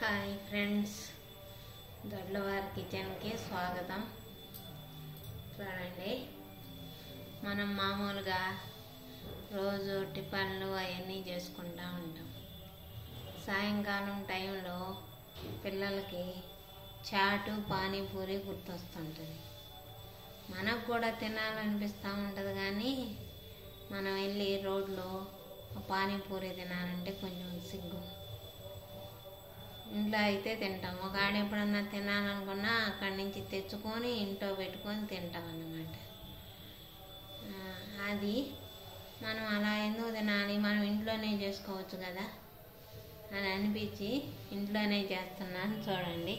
Hi friends దొడ్లవారి కిచెన్కి స్వాగతం చూడండి మనం మామూలుగా రోజు టిఫన్లు అవన్నీ చేసుకుంటూ ఉంటాం సాయంకాలం టైంలో పిల్లలకి చాటు పానీపూరి గుర్తొస్తుంటుంది మనకు కూడా తినాలనిపిస్తూ ఉంటుంది కానీ మనం వెళ్ళి రోడ్లో పానీపూరి తినాలంటే కొంచెం సిగ్గు ఇంట్లో అయితే తింటాం ఒకవేళ ఎప్పుడన్నా తినాలనుకున్నా అక్కడి నుంచి తెచ్చుకొని ఇంట్లో పెట్టుకొని తింటాం అన్నమాట ఆ, అది మనం అలా ఎందుకు తినాలి మనం ఇంట్లోనే చేసుకోవచ్చు కదా అని అనిపించి ఇంట్లోనే చేస్తున్నాను చూడండి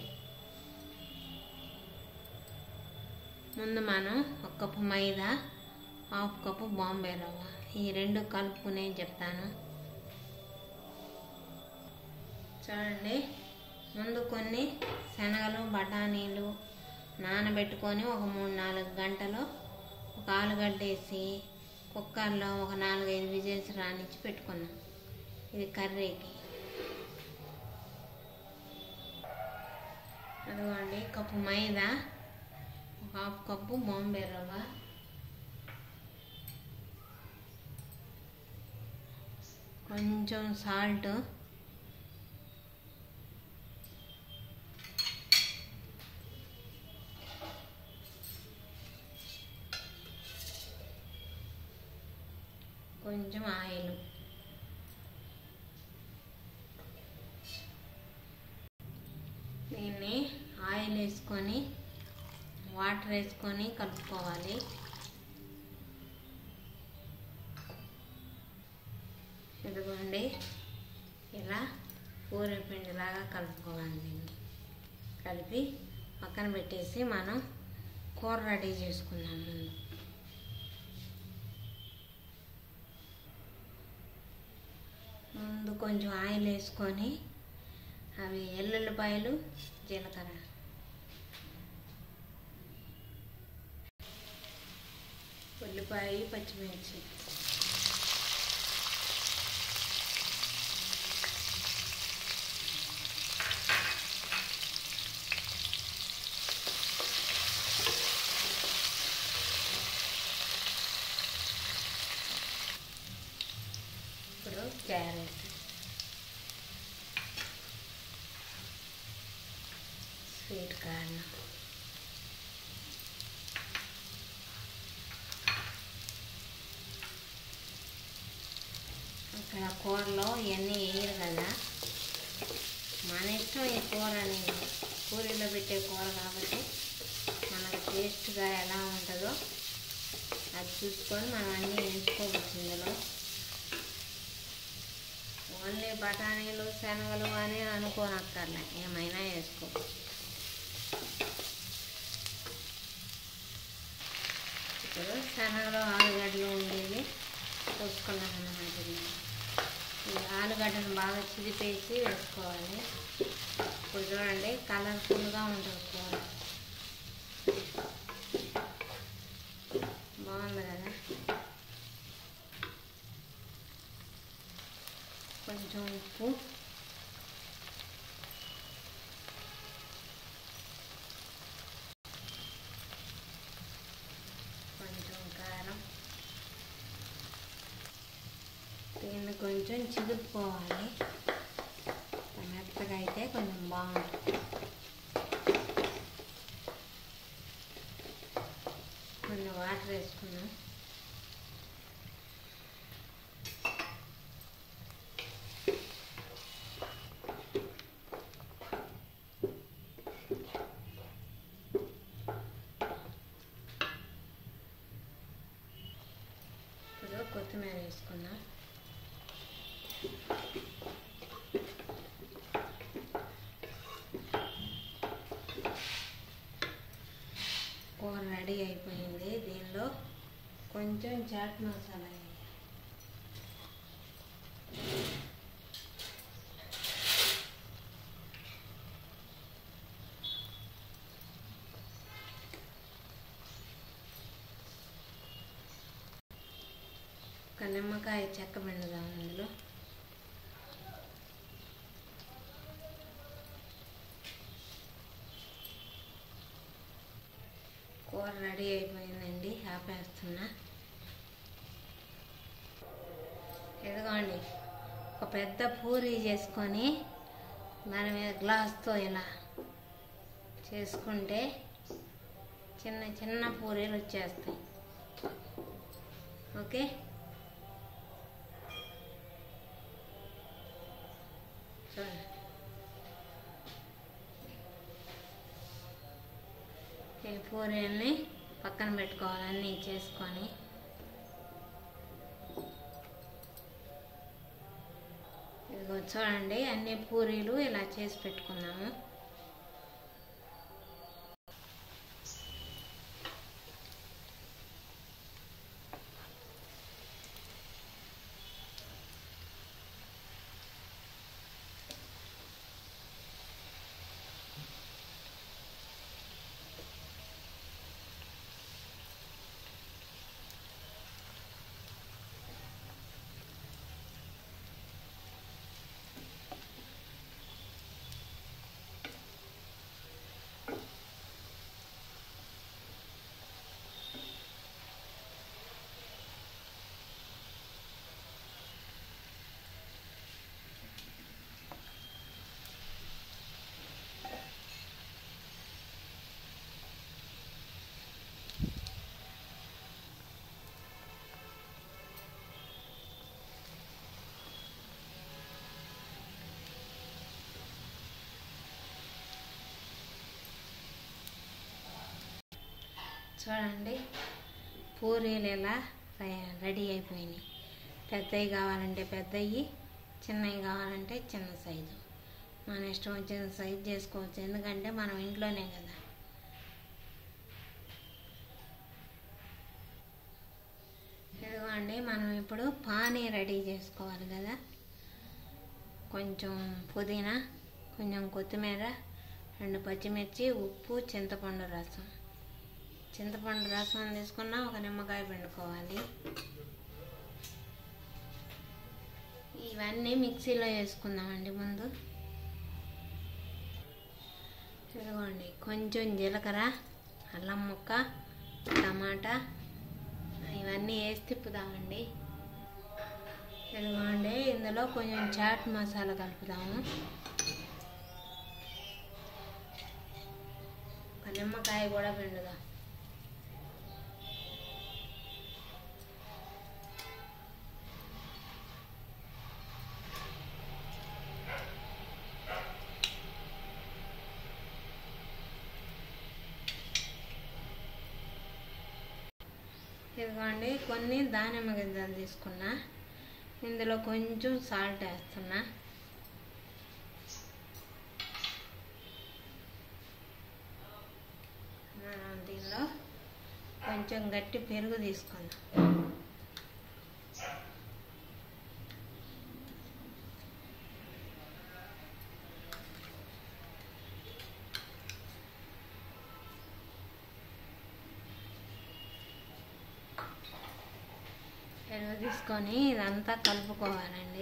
ముందు మనం ఒక కప్పు మైదా హాఫ్ కప్పు బాంబే రవ్వ ఈ రెండు కలుపుకునే చెప్తాను చూడండి ముందు కొన్ని శనగలు బఠానీలు నానబెట్టుకొని ఒక మూడు నాలుగు గంటలు ఒక ఆలుగడ్డ వేసి కుక్కర్లో ఒక నాలుగైదు విజిల్స్ రానిచ్చి పెట్టుకున్నాం ఇది కర్రీకి అదిగోండి కప్పు మైదా ఒక హాఫ్ కప్పు బాంబే రవ్వ కొంచెం సాల్ట్ కొంచెం ఆయిల్ దీన్ని ఆయిల్ వేసుకొని వాటర్ వేసుకొని కలుపుకోవాలి ఇదిగోండి ఇలా పూరి పిండిలాగా కలుపుకోవాలి దీన్ని కలిపి పక్కన పెట్టేసి మనం కూర రెడీ చేసుకుందాం ముందు ముందు కొంచెం ఆయిల్ వేసుకొని అవి ఎల్లుల్లిపాయలు జీలకర్ర ఉల్లిపాయ పచ్చిమిర్చి ఇప్పుడు క్యారెట్ స్వీట్ కార్న్ అక్కడ కూరలో ఇవన్నీ వేయరు కదా మన ఇష్టం ఈ కూర అనేది పూరీలో పెట్టే కూర కాబట్టి మనకు టేస్ట్గా ఎలా ఉంటుందో అది చూసుకొని మనం అన్నీ వేసుకోవచ్చు ఇందులో ఓన్లీ బఠానీలు శనగలు అని అనుకోనక్కర్లే ఏమైనా వేసుకోవచ్చు ఇప్పుడు శనగలు ఆలుగడ్డలు ఉండేవి చూసుకున్నాం అన్నమాట దీన్ని. ఈ ఆలుగడ్డను బాగా చిదిపేసి వేసుకోవాలి ఇప్పుడు చూడండి కలర్ఫుల్గా ఉంటుంది కూర బాగుంది కదా కొంచెం ఉప్పు కొంచెం కారం దీన్ని కొంచెం చిదుపుకోవాలి మెత్తగా అయితే కొంచెం బాగుంటుంది కొన్ని వాటర్ వేసుకున్నాం ఇప్పుడు కొత్తిమీర వేసుకుందాం కూర రెడీ అయిపోయింది దీనిలో కొంచెం చాట్ మసాలా వేయాలి. ఒక నిమ్మకాయ చెక్క పిండుదాం అందులో కూర రెడీ అయిపోయిందండి ఆపేస్తున్నా ఎదుగోండి ఒక పెద్ద పూరి చేసుకొని దాని మీద గ్లాస్తో ఇలా చేసుకుంటే చిన్న చిన్న పూరీలు వచ్చేస్తాయి ఓకే చూడండి ఈ పూరీల్ని పక్కన పెట్టుకోవాలి అన్నీ చేసుకొని ఇదిగో చూడండి అన్ని పూరీలు ఇలా చేసి పెట్టుకున్నాము చూడండి పూరీలు ఎలా రె- రెడీ అయిపోయినాయి పెద్దవి కావాలంటే పెద్దవి చిన్నవి కావాలంటే చిన్న సైజు మన ఇష్టం వచ్చిన సైజు చేసుకోవచ్చు ఎందుకంటే మనం ఇంట్లోనే కదా ఇదిగోండి మనం ఇప్పుడు పానీ రెడీ చేసుకోవాలి కదా కొంచెం పుదీనా కొంచెం కొత్తిమీర రెండు పచ్చిమిర్చి ఉప్పు చింతపండు రసం చింతపండు రసం తీసుకున్నా ఒక నిమ్మకాయ పిండుకోవాలి ఇవన్నీ మిక్సీలో వేసుకుందామండి ముందు ఇదిగోండి కొంచెం జీలకర్ర అల్లం ముక్క టమాటా ఇవన్నీ వేసి తిప్పుదామండి ఇదిగోండి ఇందులో కొంచెం చాట్ మసాలా కలుపుదాము ఒక నిమ్మకాయ కూడా పిండుదాం ఇదిగోండి కొన్ని దానిమ్మ గింజలు తీసుకున్నా ఇందులో కొంచెం సాల్ట్ వేస్తున్నా మనం దీనిలో కొంచెం గట్టి పెరుగు తీసుకుందాం పెరుగు తీసుకొని ఇదంతా కలుపుకోవాలండి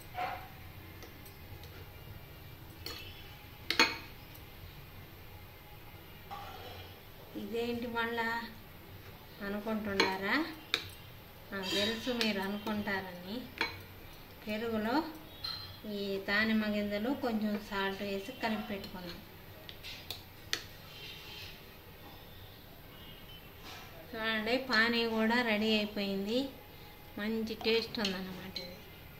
ఇదేంటి మళ్ళా అనుకుంటున్నారా నాకు తెలుసు మీరు అనుకుంటారని పెరుగులో ఈ దానిమ్మ గింజలు కొంచెం సాల్ట్ వేసి కలిపి పెట్టుకున్నాం చూడండి పానీ కూడా రెడీ అయిపోయింది మంచి టేస్ట్ ఉందన్నమాట ఇది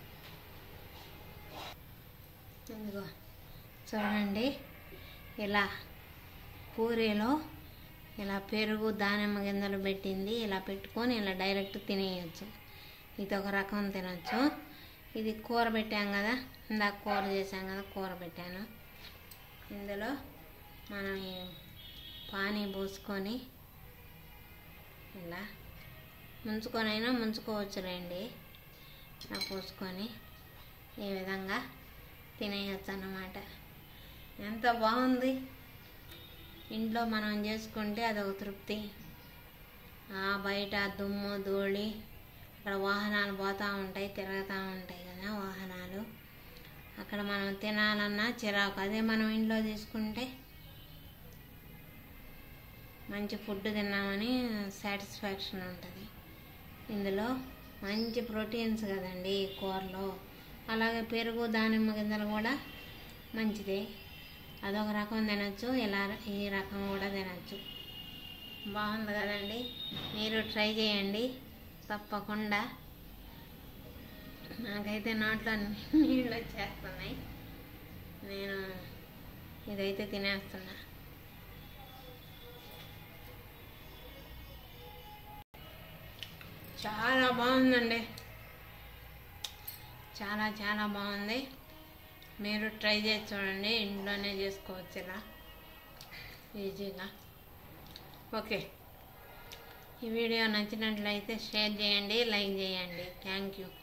ఇదిగో చూడండి ఇలా పూరీలో ఇలా పెరుగు దానిమ్మ గింజలు పెట్టింది ఇలా పెట్టుకొని ఇలా డైరెక్ట్ తినేయచ్చు ఇది ఒక రకం తినచ్చు ఇది కూర పెట్టాం కదా ఇందాక కూర చేసాం కదా కూర పెట్టాను ఇందులో మనం ఈ పానీ పోసుకొని ఇలా ముంచుకొనైనా ముంచుకోవచ్చులేండి ఇలా పోసుకొని ఈ విధంగా తినేయచ్చు అన్నమాట ఎంత బాగుంది ఇంట్లో మనం చేసుకుంటే అదొక తృప్తి ఆ బయట దుమ్ము ధూళి అక్కడ వాహనాలు పోతూ ఉంటాయి తిరుగుతూ ఉంటాయి కదా వాహనాలు అక్కడ మనం తినాలన్నా చిరాకు అదే మనం ఇంట్లో తీసుకుంటే మంచి ఫుడ్ తిన్నామని సాటిస్ఫాక్షన్ ఉంటుంది ఇందులో మంచి ప్రోటీన్స్ కదండి ఈ కూరలో అలాగే పెరుగు దానిమ్మ గింజలు కూడా మంచిదే అదొక రకం తినచ్చు ఇలా ఈ రకం కూడా తినచ్చు బాగుంది కదండి మీరు ట్రై చేయండి తప్పకుండా నాకైతే నోట్లో నీళ్ళు వచ్చేస్తున్నాయి నేను ఇదైతే తినేస్తున్నా చాలా బాగుందండి చాలా చాలా బాగుంది మీరు ట్రై చేసి చూడండి ఇంట్లోనే చేసుకోవచ్చు ఇలా ఈజీగా ఓకే ఈ వీడియో నచ్చినట్లయితే షేర్ చేయండి లైక్ చేయండి థ్యాంక్ యూ